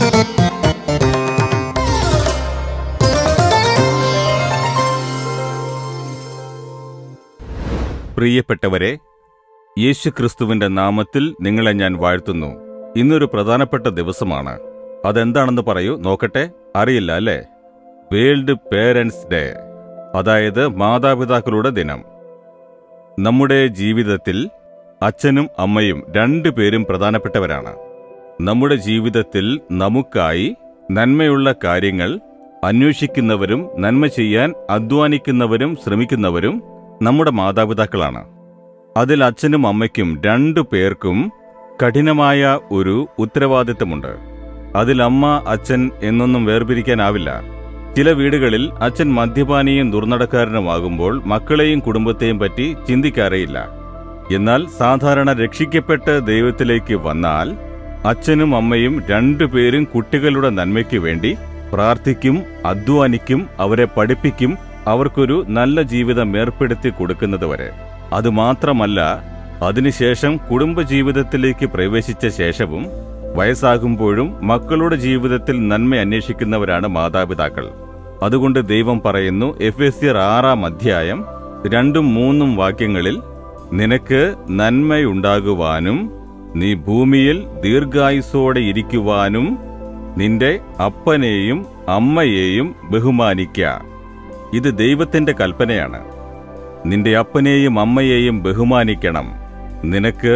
പ്രിയപ്പെട്ടവരെ യേശുക്രിസ്തുവിന്റെ നാമത്തിൽ നിങ്ങളെ ഞാൻ വാഴ്ത്തുന്നു ഇന്നൊരു പ്രധാനപ്പെട്ട ദിവസമാണ് അതെന്താണെന്ന് പറയൂ നോക്കട്ടെ അറിയില്ല അല്ലേ വേൾഡ് പേരൻസ് ഡേ അതായത് മാതാപിതാക്കളുടെ ദിനം നമ്മുടെ ജീവിതത്തിൽ അച്ഛനും അമ്മയും രണ്ടുപേരും പ്രധാനപ്പെട്ടവരാണ് നമ്മുടെ ജീവിതത്തിൽ നമുക്കായി നന്മയുള്ള കാര്യങ്ങൾ അന്വേഷിക്കുന്നവരും നന്മ ചെയ്യാൻ അധ്വാനിക്കുന്നവരും ശ്രമിക്കുന്നവരും നമ്മുടെ മാതാപിതാക്കളാണ് അതിൽ അച്ഛനും അമ്മയ്ക്കും രണ്ടു പേർക്കും കഠിനമായ ഒരു ഉത്തരവാദിത്തമുണ്ട് അതിൽ അമ്മ അച്ഛൻ എന്നൊന്നും വേർപിരിക്കാനാവില്ല ചില വീടുകളിൽ അച്ഛൻ മദ്യപാനിയും ദുർനടക്കാരനുമാകുമ്പോൾ മക്കളെയും കുടുംബത്തെയും പറ്റി ചിന്തിക്കാറേയില്ല എന്നാൽ സാധാരണ രക്ഷിക്കപ്പെട്ട് ദൈവത്തിലേക്ക് വന്നാൽ അച്ഛനും അമ്മയും രണ്ടുപേരും കുട്ടികളുടെ നന്മയ്ക്ക് വേണ്ടി പ്രാർത്ഥിക്കും അധ്വാനിക്കും അവരെ പഠിപ്പിക്കും അവർക്കൊരു നല്ല ജീവിതം ഏർപ്പെടുത്തി കൊടുക്കുന്നതുവരെ അതുമാത്രമല്ല അതിനുശേഷം കുടുംബജീവിതത്തിലേക്ക് പ്രവേശിച്ച ശേഷവും വയസ്സാകുമ്പോഴും മക്കളുടെ ജീവിതത്തിൽ നന്മ അന്വേഷിക്കുന്നവരാണ് മാതാപിതാക്കൾ അതുകൊണ്ട് ദൈവം പറയുന്നു എഫ് എസ് ആറാം അധ്യായം രണ്ടും മൂന്നും വാക്യങ്ങളിൽ നിനക്ക് നന്മയുണ്ടാകുവാനും നീ ഭൂമിയിൽ ദീർഘായുസോടെ ഇരിക്കുവാനും നിന്റെ അപ്പനെയും അമ്മയെയും ബഹുമാനിക്ക ഇത് ദൈവത്തിന്റെ കൽപ്പനയാണ് നിന്റെ അപ്പനെയും അമ്മയെയും ബഹുമാനിക്കണം നിനക്ക്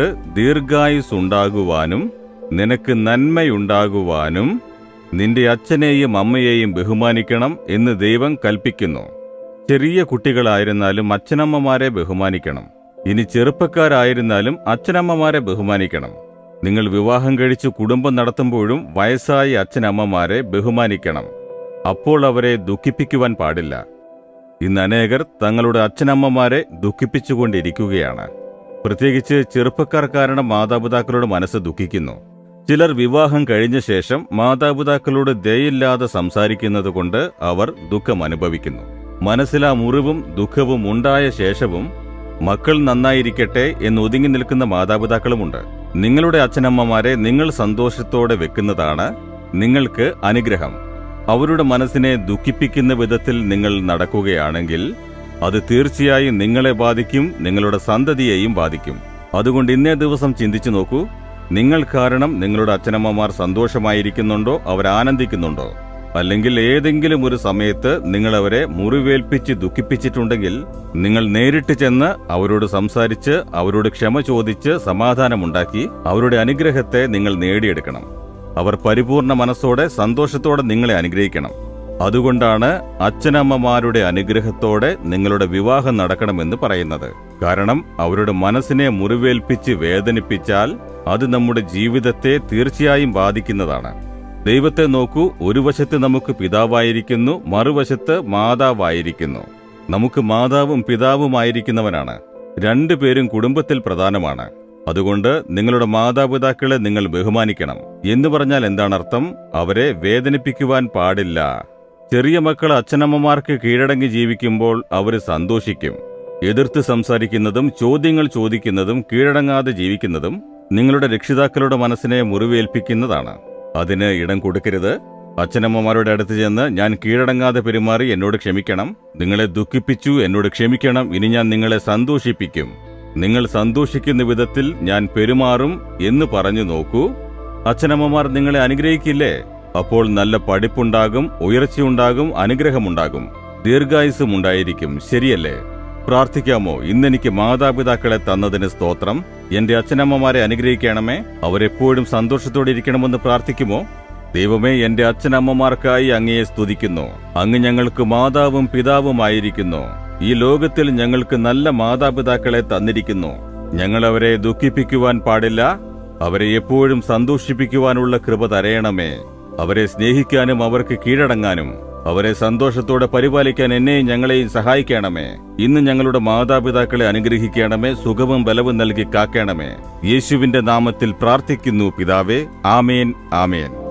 ദീർഘായുസുണ്ടാകുവാനും നിനക്ക് നന്മയുണ്ടാകുവാനും നിന്റെ അച്ഛനെയും അമ്മയെയും ബഹുമാനിക്കണം എന്ന് ദൈവം കൽപ്പിക്കുന്നു ചെറിയ കുട്ടികളായിരുന്നാലും അച്ഛനമ്മമാരെ ബഹുമാനിക്കണം ഇനി ചെറുപ്പക്കാരായിരുന്നാലും അച്ഛനമ്മമാരെ ബഹുമാനിക്കണം നിങ്ങൾ വിവാഹം കഴിച്ച് കുടുംബം നടത്തുമ്പോഴും വയസ്സായ അച്ഛനമ്മമാരെ ബഹുമാനിക്കണം അപ്പോൾ അവരെ ദുഃഖിപ്പിക്കുവാൻ പാടില്ല ഇന്ന് അനേകർ തങ്ങളുടെ അച്ഛനമ്മമാരെ ദുഃഖിപ്പിച്ചുകൊണ്ടിരിക്കുകയാണ് പ്രത്യേകിച്ച് ചെറുപ്പക്കാർ കാരണം മാതാപിതാക്കളുടെ മനസ്സ് ദുഃഖിക്കുന്നു ചിലർ വിവാഹം കഴിഞ്ഞ ശേഷം മാതാപിതാക്കളോട് ദയയില്ലാതെ സംസാരിക്കുന്നത് കൊണ്ട് അവർ ദുഃഖം അനുഭവിക്കുന്നു മനസ്സിലാ മുറിവും ദുഃഖവും ഉണ്ടായ ശേഷവും മക്കൾ നന്നായിരിക്കട്ടെ എന്ന് ഒതുങ്ങി നിൽക്കുന്ന മാതാപിതാക്കളുമുണ്ട് നിങ്ങളുടെ അച്ഛനമ്മമാരെ നിങ്ങൾ സന്തോഷത്തോടെ വെക്കുന്നതാണ് നിങ്ങൾക്ക് അനുഗ്രഹം അവരുടെ മനസ്സിനെ ദുഃഖിപ്പിക്കുന്ന വിധത്തിൽ നിങ്ങൾ നടക്കുകയാണെങ്കിൽ അത് തീർച്ചയായും നിങ്ങളെ ബാധിക്കും നിങ്ങളുടെ സന്തതിയെയും ബാധിക്കും അതുകൊണ്ട് ഇന്നേ ദിവസം ചിന്തിച്ചു നോക്കൂ നിങ്ങൾ കാരണം നിങ്ങളുടെ അച്ഛനമ്മമാർ സന്തോഷമായിരിക്കുന്നുണ്ടോ അവർ ആനന്ദിക്കുന്നുണ്ടോ അല്ലെങ്കിൽ ഏതെങ്കിലും ഒരു സമയത്ത് നിങ്ങൾ അവരെ മുറിവേൽപ്പിച്ച് ദുഃഖിപ്പിച്ചിട്ടുണ്ടെങ്കിൽ നിങ്ങൾ നേരിട്ട് ചെന്ന് അവരോട് സംസാരിച്ച് അവരോട് ക്ഷമ ചോദിച്ച് സമാധാനമുണ്ടാക്കി അവരുടെ അനുഗ്രഹത്തെ നിങ്ങൾ നേടിയെടുക്കണം അവർ പരിപൂർണ മനസ്സോടെ സന്തോഷത്തോടെ നിങ്ങളെ അനുഗ്രഹിക്കണം അതുകൊണ്ടാണ് അച്ഛനമ്മമാരുടെ അനുഗ്രഹത്തോടെ നിങ്ങളുടെ വിവാഹം നടക്കണമെന്ന് പറയുന്നത് കാരണം അവരുടെ മനസ്സിനെ മുറിവേൽപ്പിച്ച് വേദനിപ്പിച്ചാൽ അത് നമ്മുടെ ജീവിതത്തെ തീർച്ചയായും ബാധിക്കുന്നതാണ് ദൈവത്തെ നോക്കൂ ഒരു വശത്ത് നമുക്ക് പിതാവായിരിക്കുന്നു മറുവശത്ത് മാതാവായിരിക്കുന്നു നമുക്ക് മാതാവും പിതാവുമായിരിക്കുന്നവനാണ് രണ്ടുപേരും കുടുംബത്തിൽ പ്രധാനമാണ് അതുകൊണ്ട് നിങ്ങളുടെ മാതാപിതാക്കളെ നിങ്ങൾ ബഹുമാനിക്കണം എന്ന് പറഞ്ഞാൽ എന്താണ് അർത്ഥം അവരെ വേദനിപ്പിക്കുവാൻ പാടില്ല ചെറിയ മക്കൾ അച്ഛനമ്മമാർക്ക് കീഴടങ്ങി ജീവിക്കുമ്പോൾ അവർ സന്തോഷിക്കും എതിർത്ത് സംസാരിക്കുന്നതും ചോദ്യങ്ങൾ ചോദിക്കുന്നതും കീഴടങ്ങാതെ ജീവിക്കുന്നതും നിങ്ങളുടെ രക്ഷിതാക്കളുടെ മനസ്സിനെ മുറിവേൽപ്പിക്കുന്നതാണ് അതിന് ഇടം കൊടുക്കരുത് അച്ഛനമ്മമാരുടെ അടുത്ത് ചെന്ന് ഞാൻ കീഴടങ്ങാതെ പെരുമാറി എന്നോട് ക്ഷമിക്കണം നിങ്ങളെ ദുഃഖിപ്പിച്ചു എന്നോട് ക്ഷമിക്കണം ഇനി ഞാൻ നിങ്ങളെ സന്തോഷിപ്പിക്കും നിങ്ങൾ സന്തോഷിക്കുന്ന വിധത്തിൽ ഞാൻ പെരുമാറും എന്ന് പറഞ്ഞു നോക്കൂ അച്ഛനമ്മമാർ നിങ്ങളെ അനുഗ്രഹിക്കില്ലേ അപ്പോൾ നല്ല പഠിപ്പുണ്ടാകും ഉയർച്ചയുണ്ടാകും അനുഗ്രഹമുണ്ടാകും ദീർഘായുസ്സും ഉണ്ടായിരിക്കും ശരിയല്ലേ പ്രാർത്ഥിക്കാമോ ഇന്നെനിക്ക് മാതാപിതാക്കളെ തന്നതിന് സ്തോത്രം എന്റെ അച്ഛനമ്മമാരെ അനുഗ്രഹിക്കണമേ അവരെപ്പോഴും സന്തോഷത്തോടെ ഇരിക്കണമെന്ന് പ്രാർത്ഥിക്കുമോ ദൈവമേ എന്റെ അച്ഛനമ്മമാർക്കായി അങ്ങയെ സ്തുതിക്കുന്നു അങ്ങ് ഞങ്ങൾക്ക് മാതാവും പിതാവുമായിരിക്കുന്നു ഈ ലോകത്തിൽ ഞങ്ങൾക്ക് നല്ല മാതാപിതാക്കളെ തന്നിരിക്കുന്നു ഞങ്ങൾ അവരെ ദുഃഖിപ്പിക്കുവാൻ പാടില്ല അവരെ എപ്പോഴും സന്തോഷിപ്പിക്കുവാനുള്ള കൃപ തരയണമേ അവരെ സ്നേഹിക്കാനും അവർക്ക് കീഴടങ്ങാനും അവരെ സന്തോഷത്തോടെ പരിപാലിക്കാൻ എന്നെയും ഞങ്ങളെയും സഹായിക്കണമേ ഇന്ന് ഞങ്ങളുടെ മാതാപിതാക്കളെ അനുഗ്രഹിക്കണമേ സുഖവും ബലവും നൽകി കാക്കണമേ യേശുവിന്റെ നാമത്തിൽ പ്രാർത്ഥിക്കുന്നു പിതാവേ ആമേൻ ആമേൻ